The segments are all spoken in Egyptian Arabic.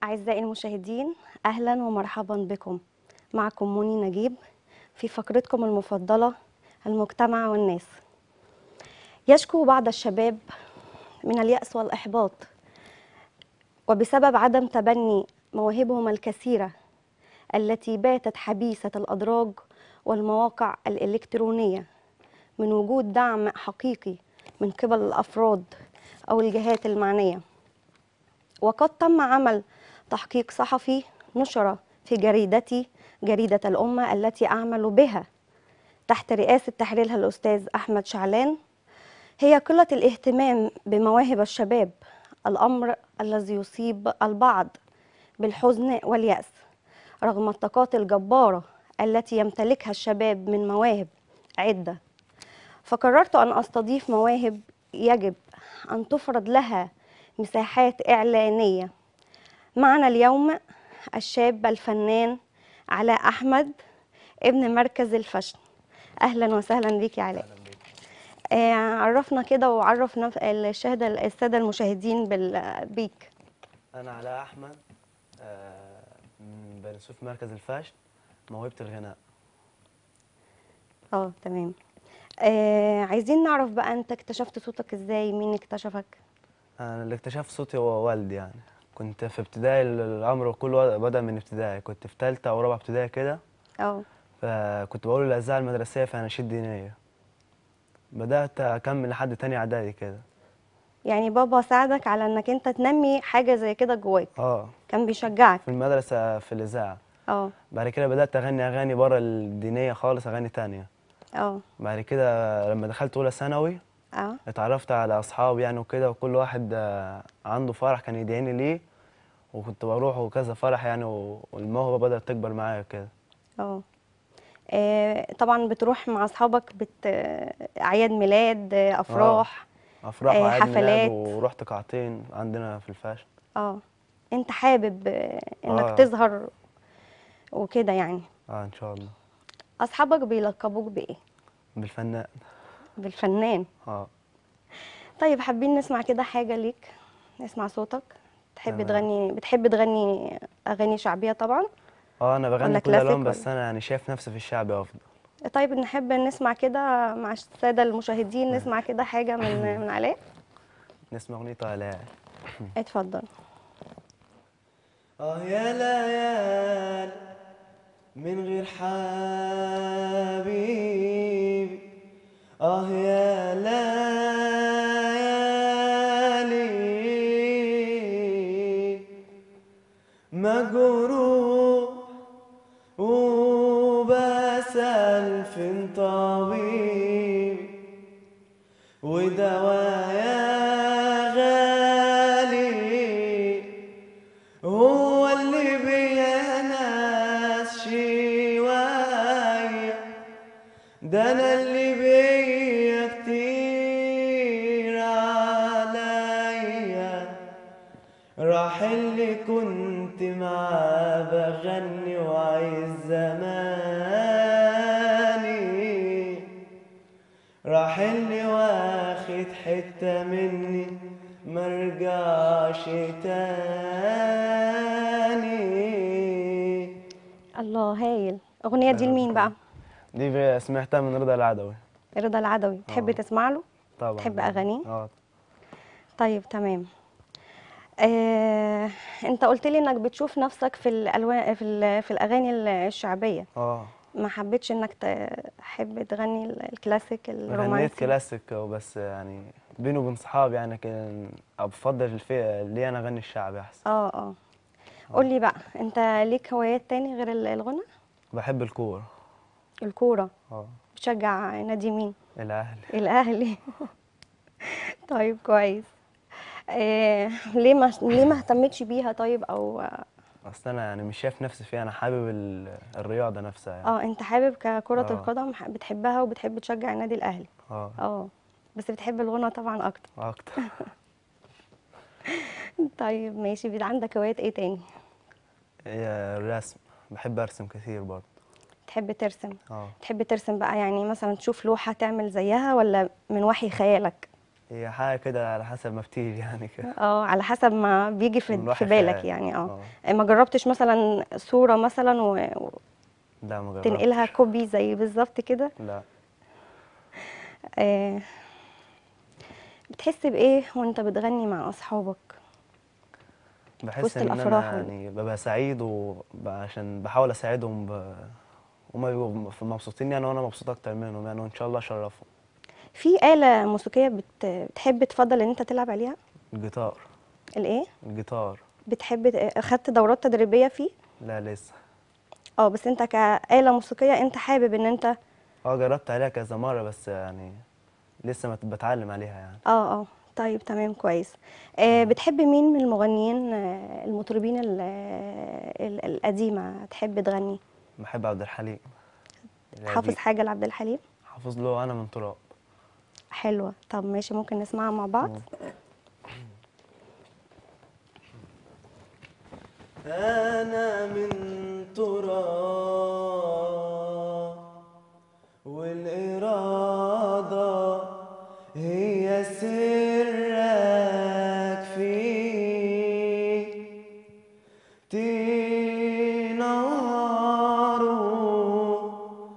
أعزائي المشاهدين أهلا ومرحبا بكم معكم منى نجيب في فقرتكم المفضلة المجتمع والناس يشكو بعض الشباب من اليأس والإحباط وبسبب عدم تبني مواهبهم الكثيرة التي باتت حبيسة الأدراج والمواقع الإلكترونية من وجود دعم حقيقي من قبل الأفراد أو الجهات المعنية وقد تم عمل تحقيق صحفي نشر في جريدتي جريدة الأمة التي أعمل بها تحت رئاسة تحريرها الأستاذ أحمد شعلان هي قلة الاهتمام بمواهب الشباب الأمر الذي يصيب البعض بالحزن واليأس رغم الطاقات الجبارة التي يمتلكها الشباب من مواهب عدة فقررت أن أستضيف مواهب يجب أن تفرض لها مساحات إعلانية معنا اليوم الشاب الفنان علاء أحمد ابن مركز الفشن أهلا وسهلا بك يا علاء آه عرفنا كده وعرف نف... الشهادة السادة المشاهدين بال... بيك أنا علاء أحمد آه، من بني سويف مركز الفاشن موهبة الغناء اه تمام آه عايزين نعرف بقى انت اكتشفت صوتك ازاي مين اكتشفك أنا اللي اكتشف صوتي هو والدي يعني كنت في ابتدائي الأمر كله بدأ من ابتدائي كنت في تالتة أو رابعة ابتدائي كده اه فكنت بقول الأذاعة المدرسية في أناشيد دينية بدأت أكمل لحد تاني إعدادي كده يعني بابا ساعدك على انك انت تنمي حاجة زي كده جواك اه كان بيشجعك في المدرسة في الإذاعة اه بعد كده بدأت أغني أغاني بره الدينية خالص أغاني تانية اه بعد كده لما دخلت أولى ثانوي اه اتعرفت على اصحاب يعني وكده وكل واحد آه، عنده فرح كان يدعيني ليه وكنت بروح وكذا فرح يعني و- والموهبه بدات تكبر معايا كده اه آه، طبعا بتروح مع اصحابك بت آه، اعياد ميلاد آه، افراح افراح آه، وعيد ميلاد حفلات. ورحت قاعتين عندنا في الفاشن اه انت حابب آه، انك آه. تظهر وكده يعني اه ان شاء الله اصحابك بيلقبوك بايه بالفنان بالفنان اه طيب حابين نسمع كده حاجة ليك نسمع صوتك تحب تمام. تغني بتحب تغني أغاني شعبية طبعا اه انا ولا بغني كل كلاسيك الالوان بس ولا؟ انا يعني شايف نفسي في الشعب افضل طيب نحب نسمع كده مع السادة المشاهدين نسمع كده حاجة من من علاء نسمع اغنيه طالع اتفضل اه يا ليال من غير حبيبي اه يا ليالي مجروح وبسأل فين طبيبي ودوايا غالي هو اللي بيناس شوية ده انا اللي بيا كتير عليا راح اللي كنت معاه بغني وعايز زماني راح اللي واخد حتة مني مرجعش تاني الله هايل الأغنية دي لمين بقى دي في- سمعتها من رضا العدوي رضا العدوي تحب آه. تسمع له طبعا تحب أغانيه؟ اه طيب تمام آه، انت قلت لي انك بتشوف نفسك في الالوان في ال- في الاغاني الشعبيه اه ما حبيتش انك تحب تغني الكلاسيك غنيت الرومانسي كلاسيك وبس يعني بيني وبين صحابي يعني كان بفضل الفئة اللي انا اغني الشعبي احسن اه اه قول لي بقى انت ليك هوايات تاني غير ال- الغنى بحب الكورة الكوره اه بتشجع نادي مين الاهلي الاهلي طيب كويس آه ليه ما ليه ما اهتمتش بيها طيب او اصل انا يعني مش شايف نفسي فيها انا حابب ال- الرياضة نفسها يعني اه انت حابب ككرة آه. القدم ح- بتحبها وبتحب تشجع النادي الاهلي اه اه بس بتحب الغنى طبعا اكتر اكتر طيب ماشي بيبقى عندك هوايات ايه تاني هي الرسم بحب ارسم كتير برضه تحب ترسم اه تحب ترسم بقى يعني مثلا تشوف لوحة تعمل زيها ولا من وحي خيالك هي حاجة كده على حسب ما بتيجي يعني كده اه على حسب ما بيجي في من وحي في بالك خيال. يعني اه اه ما جربتش مثلا صورة مثلا و- لا ما وتنقلها جربتش كوبي زي بالظبط كده لا آه بتحس بإيه وانت بتغني مع أصحابك بحس وسط ان الأفراح انا وال- يعني ببقى سعيد وعشان بحاول اساعدهم ب... هما بيبقوا مبسوطين يعني وانا مبسوط اكتر منهم يعني وان شاء الله اشرفهم في آلة موسيقية بت... بتحب تفضل ان انت تلعب عليها الجيتار الايه الجيتار بتحب ت- اخدت دورات تدريبية فيه لا لسه اه بس انت كآلة موسيقية انت حابب ان انت اه جربت عليها كذا مرة بس يعني لسه ما بتعلم عليها يعني اه اه طيب تمام كويس آه بتحب مين من المغنيين آه المطربين ال- ال- القديمة تحب تغني بحب عبد الحليم حافظ القديم. حاجة لعبد الحليم حافظ له انا من تراب حلوة طب ماشي ممكن نسمعها مع بعض أنا من تراب والإرادة هي سرك فيه تناروا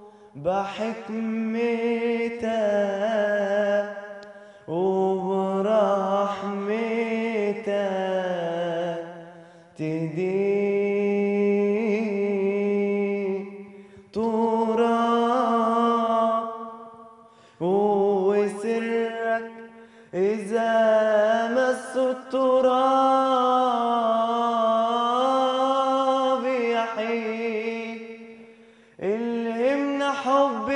بحكمتك وبرحمتك تدين تراب وسرك إذا مس التراب يحيي الهمنا حب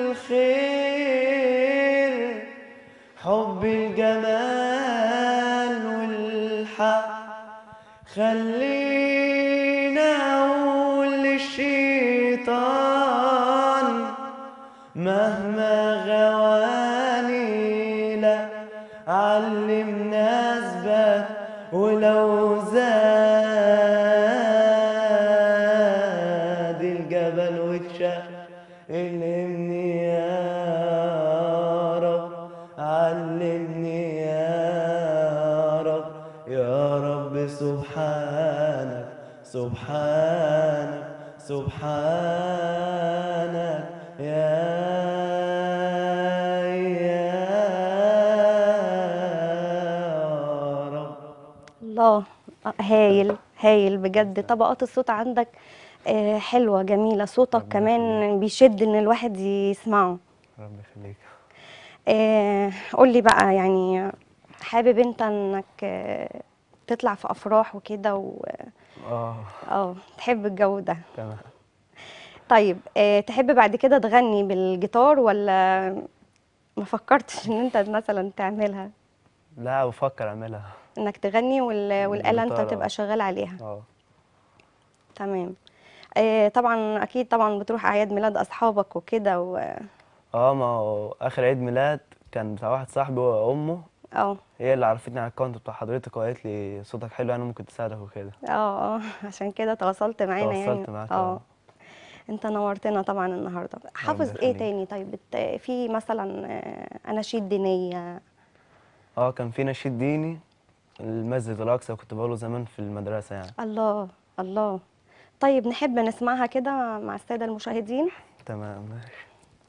الخير حب الجمال والحق خلينا أقول للشيطان مهما غواني لا علمنا اثبت ولو زاد الجبل واتشق علمني يا رب علمني يا رب يا رب سبحانك سبحانك سبحانك يا يا رب الله آه، هايل هايل بجد طبقات الصوت عندك آه، حلوة جميلة صوتك ربنا كمان بيشد ان الواحد يسمعه رب يخليك آه، قولي بقى يعني حابب انت انك آه، تطلع في افراح وكده و اه اه تحب الجو ده تمام طيب آه، تحب بعد كده تغني بالجيتار ولا ما فكرتش ان انت مثلا تعملها لا بفكر اعملها انك تغني وال- والآلة انت بالجيتار، تبقى آه. شغال عليها اه تمام آه، طبعا اكيد طبعا بتروح اعياد ميلاد اصحابك وكده و اه ما هو اخر عيد ميلاد كان بتاع واحد صاحبي وامه اه هي اللي عرفتني على الاكونت بتاع حضرتك وقالت لي صوتك حلو يعني ممكن تساعدك وكده اه اه عشان كده تواصلت معانا يعني تواصلت معاك اه اه انت نورتنا طبعا النهارده حافظ ايه يخليك. تاني طيب بت... في مثلا آه، اناشيد دينيه اه كان في نشيد ديني المسجد الاقصى كنت بقوله زمان في المدرسه يعني الله الله طيب نحب نسمعها كده مع الساده المشاهدين تمام ماشي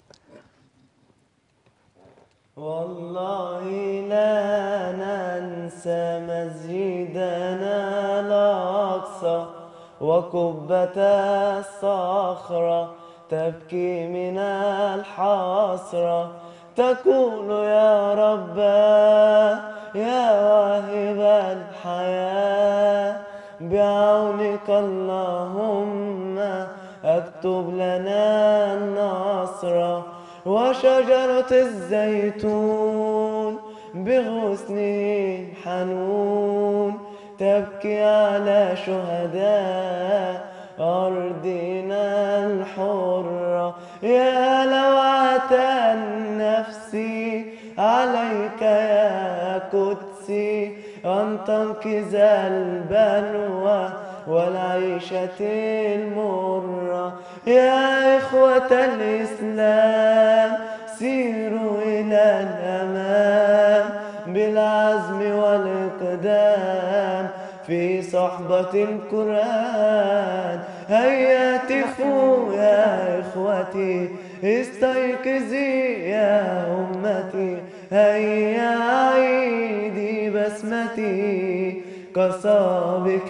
والله لا ننسى مسجدنا الأقصى وقبة الصخرة تبكي من الحسرة تقول يا رب يا واهب الحياة بعونك اللهم اكتب لنا النصر وشجرة الزيتون بغصنه حنون تبكي على شهداء أرضنا الحرة يا لوعة النفس عليك يا قدسي أن تنقذ البلوى والعيشة المرة يا إخوة الإسلام سيروا إلى الأمام بالعزم والإقدام في صحبة القرآن هيا تفوا يا إخوتي استيقظي يا أمتي هيا عيدي بسمتي كصابك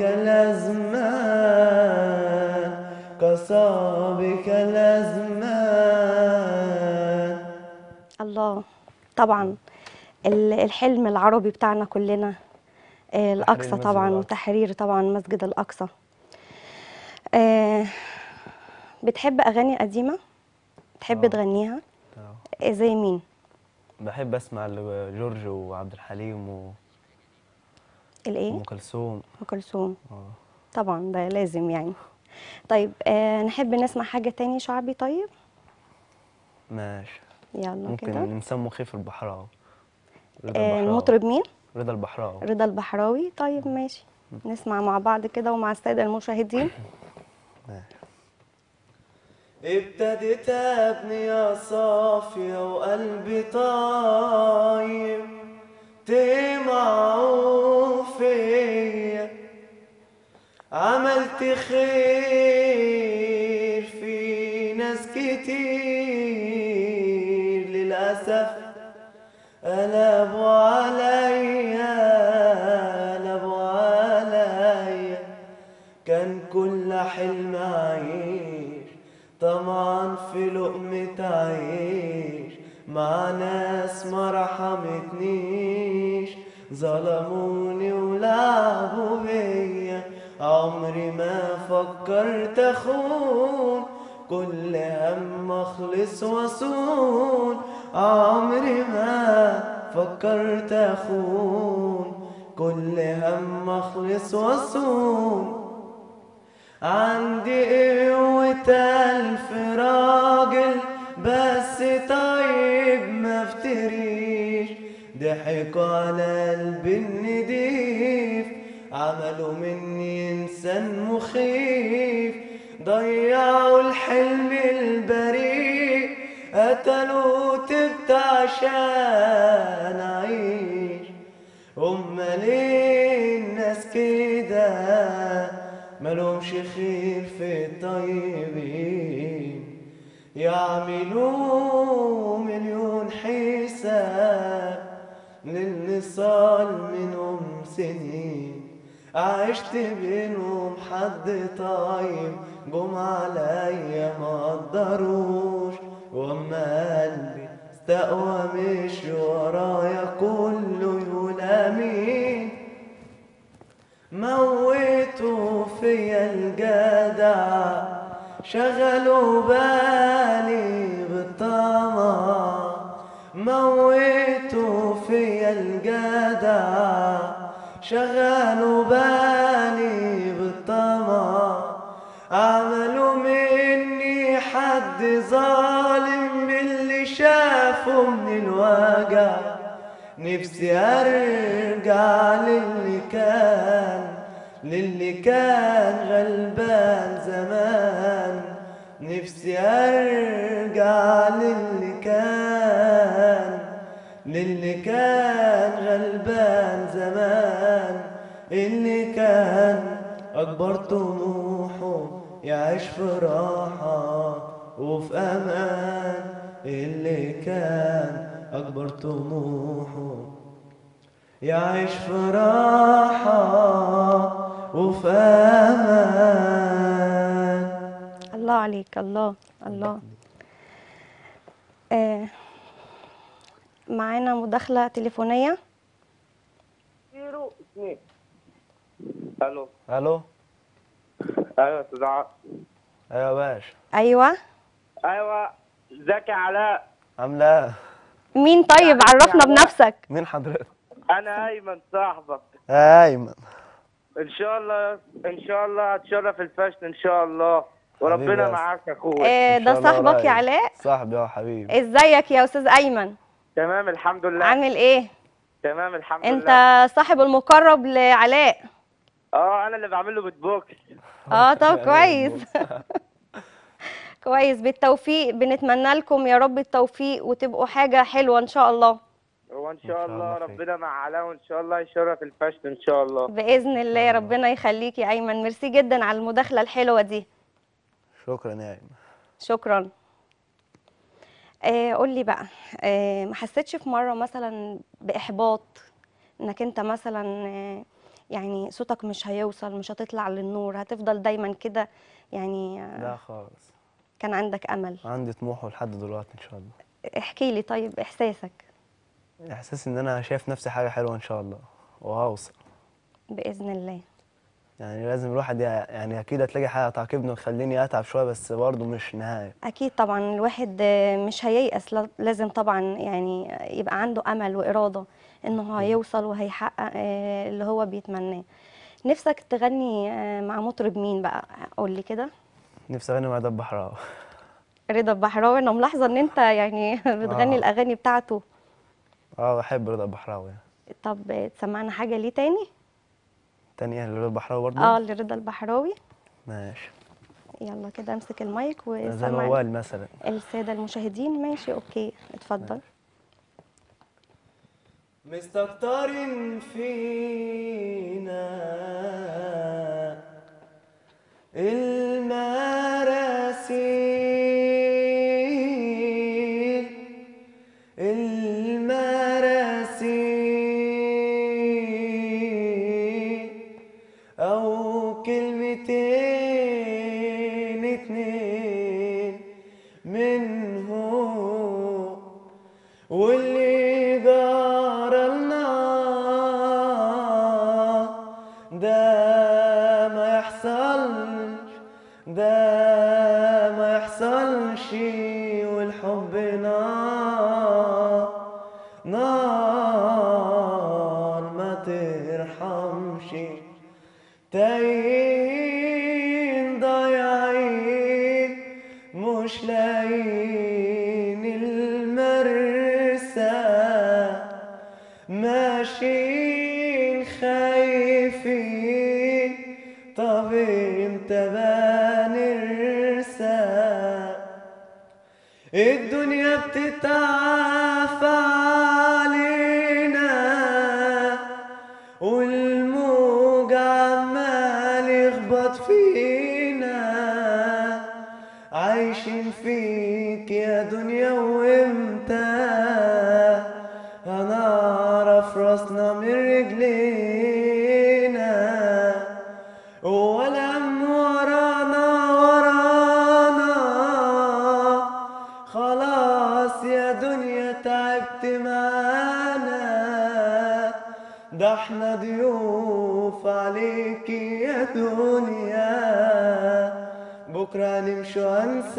الأزمان كصابك الأزمان الله طبعا ال- الحلم العربي بتاعنا كلنا آه، الأقصى مسجد طبعا الأقصى. وتحرير طبعا مسجد الأقصى آه، بتحب أغاني قديمة؟ تحب آه. تغنيها؟ آه، زي مين؟ بحب اسمع لجورج وعبد الحليم و- الإيه؟ وام كلثوم أم كلثوم اه طبعا ده لازم يعني طيب آه نحب نسمع حاجة تاني شعبي طيب؟ ماشي يلا ممكن كده نسموا خيف البحراوي رضا آه البحراوي. المطرب مين؟ رضا البحراوي رضا البحراوي طيب ماشي نسمع مع بعض كده ومع السادة المشاهدين ابتديت ابني يا صافية وقلبي طايب طمعوا فيا عملت خير في ناس كتير للأسف قلبوا عليا قلبوا عليا كان كل حلم عيش طمعا في لقمة عيش مع ناس ما رحمتنيش ظلموني ولعبوا بيا عمري ما فكرت اخون كل هم اخلص واصون عمري ما فكرت اخون كل هم اخلص واصون عندي قوة ألف راجل بس طيب ما افتريش ضحكوا على قلبي النضيف عملوا مني إنسان مخيف ضيعوا الحلم البريء قتلوا تبت عشان أعيش هما ليه الناس كده ملهمش خير في الطيبين يعملوا مليون حساب للي صار منهم سنين عشت بينهم حد طيب جم عليا ما قدروش واما قلبي استقوى مش ورايا كله يقول امين موتوا فيا الجدع شغلوا بالي بالطمع موتوا فيا الجدع شغلوا بالي بالطمع عملوا مني حد ظالم باللي شافوا من الوجع نفسي ارجع للي كان للي كان غلبان زمان نفسي ارجع للي كان للي كان غلبان زمان اللي كان اكبر طموحه يعيش في راحة وفي امان اللي كان اكبر طموحه يعيش في راحة وفي أمان الله عليك الله الله آه معانا مداخلة تليفونية زيرو اثنين الو الو ايوه يا استاذ ع- ايوه يا باشا أيوة ايوه ازيك يا علاء عامله ايه مين طيب عرفنا يعني- بنفسك مين حضرتك انا ايمن صاحبك يا ايمن ان شاء الله ان شاء الله هتشرف الفشل ان شاء الله حبيبي وربنا يا معاك يا اخويا آه إن ده شاء الله صاحبك يا قريب. علاء صاحبي اه حبيبي ازيك يا أستاذ أيمن تمام الحمد لله عامل إيه تمام الحمد أنت لله صاحب المقرب لعلاء اه انا اللي بعمل له بيت بوكس اه طب يعني كويس كويس بالتوفيق بنتمنى لكم يا رب التوفيق وتبقوا حاجة حلوة إن شاء الله وان شاء شاء الله الله خير. ربنا مع علاء وان شاء الله يشرف الفشل ان شاء الله باذن الله الله. ربنا يخليك يا ايمن ميرسي جدا على المداخله الحلوه دي شكرا يا ايمن شكرا آه قول لي بقى آه ما حسيتش في مره مثلا باحباط انك انت مثلا آه يعني صوتك مش هيوصل مش هتطلع للنور هتفضل دايما كده يعني آه لا خالص كان عندك امل عندي طموح لحد دلوقتي ان شاء الله احكي لي طيب احساسك احساس ان انا شايف نفسي حاجه حلوه ان شاء الله وهوصل باذن الله يعني لازم الواحد يع- يعني اكيد هتلاقي حاجه تعاقبني وتخليني اتعب شويه بس برضه مش نهايه اكيد طبعا الواحد آه، مش هييأس لا- لازم طبعا يعني يبقى عنده امل واراده انه هيوصل وهيحقق آه، اللي هو بيتمناه نفسك تغني آه، مع مطرب مين بقى قول لي كده نفسي اغني مع دب بحراوي رضا البحراوي انا ملاحظه ان انت يعني بتغني آه. الاغاني بتاعته اه بحب رضا البحراوي يعني. طب آه، تسمعنا حاجه ليه تاني تاني ايه رضا البحراوي برضه اه لرضا البحراوي ماشي يلا كده امسك المايك زي وسمع موال مثلا الساده المشاهدين ماشي اوكي اتفضل مستكترين فينا المراسيل المراسيل أو كلمتين اتنين منهم واللي جرى لنا ده ما يحصلش ده ما يحصلش والحب نار نار ما ترحمش تايهين ضايعين مش لاقيين المرسى ماشيين خايفين طب امتى بقى نرسى الدنيا بتتعافى علينا والموج عمال يخبط فينا عايشين فيك يا دنيا وامتى هنعرف راسنا من رجلينا ولا هم ورانا ورانا خلاص يا دنيا تعبت معانا ده احنا ضيوف عليكي يا دنيا بكرة نمشوا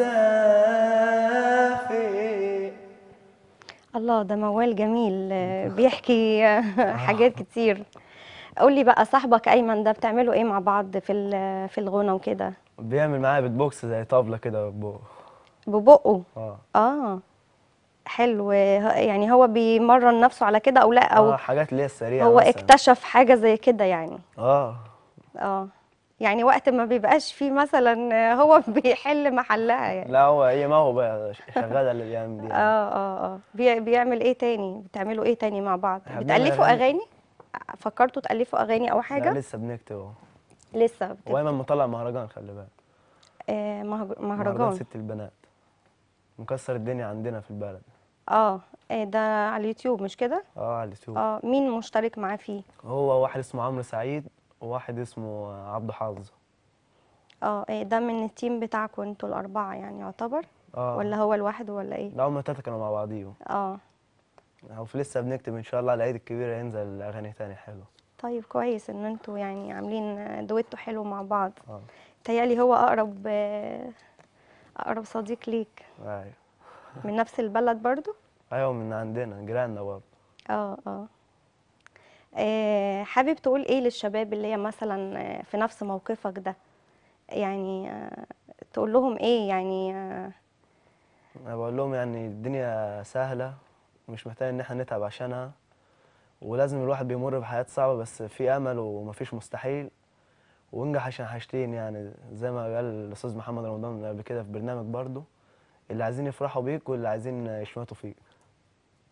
هنسافر الله ده موال جميل آه، بيحكي آه، حاجات كتير قول لي بقى صاحبك ايمن ده بتعملوا ايه مع بعض في ال- في الغنى وكده بيعمل معايا بيت بوكس زي طبلة كده بو ببقه اه اه حلو ه- يعني هو بيمرن نفسه على كده او لا او اه حاجات اللي هي السريعة هو مثلا. اكتشف حاجة زي كده يعني اه اه يعني وقت ما بيبقاش فيه مثلا آه، هو بيحل محلها يعني لا هو هي ما هو بقى شغالة الايام دي يعني. اه اه اه بي- بيعمل ايه تاني بتعملوا ايه تاني مع بعض إحنا بنعمل بتألفوا أغاني. اغاني فكرتوا تألفوا اغاني او لا حاجة لسه بنكتب اهو لسه بت... وايمن مطلع مهرجان خلي بالك آه مهج- مهرجان مهرجان ست البنات مكسر الدنيا عندنا في البلد اه آه، ده على اليوتيوب مش كده اه على اليوتيوب اه مين مشترك معاه فيه هو واحد اسمه عمرو سعيد وواحد اسمه عبده حافظ اه آه، ده من التيم بتاعكم انتوا الاربعة يعني يعتبر اه ولا هو لوحده ولا ايه لا هما التلاتة كانوا مع بعضيهم اه هو في لسه بنكتب ان شاء الله على العيد الكبير هينزل اغاني تاني حلو طيب كويس ان انتوا يعني عاملين دويتو حلو مع بعض اه تهيألي هو اقرب آه، اقرب صديق ليك ايوه من نفس البلد برضو ايوه من عندنا جيراننا برضه اه اه آه، حابب تقول ايه للشباب اللي هي مثلا آه، في نفس موقفك ده يعني آه، تقول لهم ايه يعني آه، انا بقول لهم يعني الدنيا سهله ومش محتاج ان احنا نتعب عشانها ولازم الواحد بيمر بحياة صعبة بس في امل ومفيش مستحيل وانجح عشان حاجتين يعني زي ما قال الاستاذ محمد رمضان قبل كده في برنامج برضه اللي عايزين يفرحوا بيك واللي عايزين يشمتوا فيك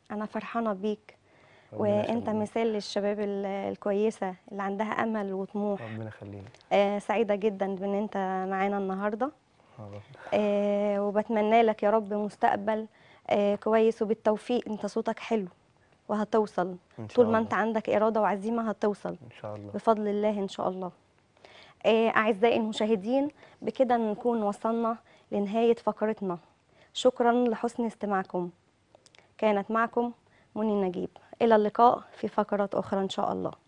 انا فرحانه بيك ربنا وانت يخليك. مثال للشباب ال- الكويسه اللي عندها امل وطموح ربنا يخليك آه سعيده جدا بان انت معانا النهارده يا رب. آه وبتمنى لك يا رب مستقبل آه كويس وبالتوفيق انت صوتك حلو وهتوصل إن شاء طول ما الله. انت عندك اراده وعزيمه هتوصل ان شاء الله بفضل الله ان شاء الله آه اعزائي المشاهدين بكده نكون وصلنا لنهايه فقرتنا شكرا لحسن استماعكم كانت معكم منى نجيب الى اللقاء في فقرات اخرى ان شاء الله